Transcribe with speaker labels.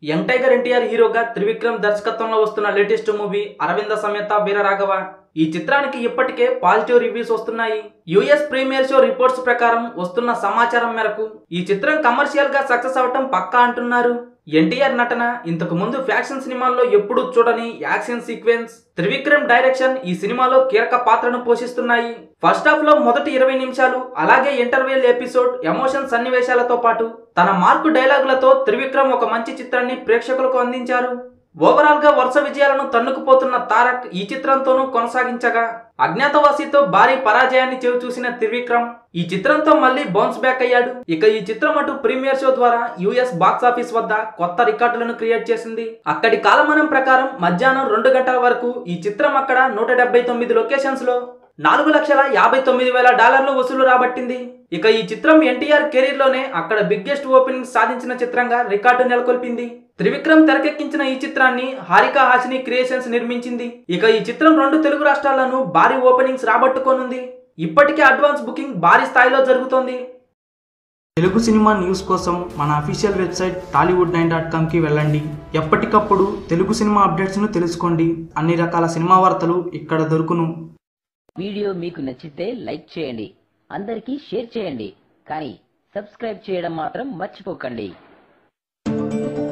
Speaker 1: young tiger NTR హీరోగా త్రివిక్రమ్ దర్శకత్వంలో వస్తున్న లేటెస్ట్ మూవీ అరవింద సమేత వీరరాఘవ ఈ చిత్రానికి ఇప్పటికే పాజిటివ్ రివ్యూస్ వస్తున్నాయి యుఎస్ ప్రీమియర్ షో రిపోర్ట్స్ ప్రకారం వస్తున్న సమాచారం మేరకు ఈ చిత్రం కమర్షియల్ గా సక్సెస్ అవటం పక్కా అంటున్నారు ఎన్టీఆర్ నటన ఇంతకు ముందు ఫ్యాక్షన్ సినిమాల్లో ఎప్పుడూ చూడని యాక్షన్ సీక్వెన్స్ త్రివిక్రమ్ డైరెక్షన్ ఈ సినిమాలో కీలక పాత్రను పోషిస్తున్నాయి ఫస్ట్ హాఫ్ లో మొదటి ఇరవై నిమిషాలు అలాగే ఇంటర్వెల్ ఎపిసోడ్ ఎమోషన్ సన్నివేశాలతో పాటు తన మార్కు డైలాగులతో త్రివిక్రమ్ ఒక మంచి చిత్రాన్ని ప్రేక్షకులకు అందించారు ఓవరాల్ గా వరుస విజయాలను తన్నుకుపోతున్న తారక్ ఈ చిత్రంతోనూ కొనసాగించగా అజ్ఞాతవాసితో భారీ పరాజయాన్ని చెవి చూసిన త్రివిక్రమ్ ఈ చిత్రంతో మళ్ళీ బౌన్స్ బ్యాక్ అయ్యాడు ఇక ఈ చిత్రం అటు ప్రీమియర్ షో ద్వారా యుఎస్ బాక్స్ ఆఫీస్ వద్ద కొత్త రికార్డులను క్రియేట్ చేసింది అక్కడి కాలమానం ప్రకారం మధ్యాహ్నం రెండు గంటల వరకు ఈ చిత్రం అక్కడ నూట డెబ్బై తొమ్మిది లొకేషన్స్ లో నాలుగు లక్షల యాభై తొమ్మిది వేల డాలర్లు వసూలు రాబట్టింది ఇక ఈ చిత్రం ఎన్టీఆర్ కెరీర్ లోనే అక్కడ బిగ్గెస్ట్ ఓపెనింగ్ సాధించిన చిత్రంగా రికార్డు నెలకొల్పింది త్రివిక్రమ్ తెరకెక్కించిన ఈ చిత్రాన్ని హారికా హాసిని క్రియేషన్స్ నిర్మించింది ఇక ఈ చిత్రం రెండు తెలుగు రాష్ట్రాల్లోనూ భారీ ఓపెనింగ్స్ రాబట్టుకోనుంది ఇప్పటికే అడ్వాన్స్ బుకింగ్ భారీ స్థాయిలో జరుగుతోంది తెలుగు సినిమా న్యూస్ కోసం మన official website Tollywood nine dot కామ్కి వెళ్ళండి ఎప్పటికప్పుడు తెలుగు సినిమా అప్డేట్స్ను తెలుసుకోండి అన్ని రకాల సినిమా వార్తలు ఇక్కడ దొరుకును
Speaker 2: వీడియో మీకు నచ్చితే లైక్ చేయండి అందరికీ షేర్ చేయండి కానీ సబ్స్క్రైబ్ చేయడం మాత్రం మర్చిపోకండి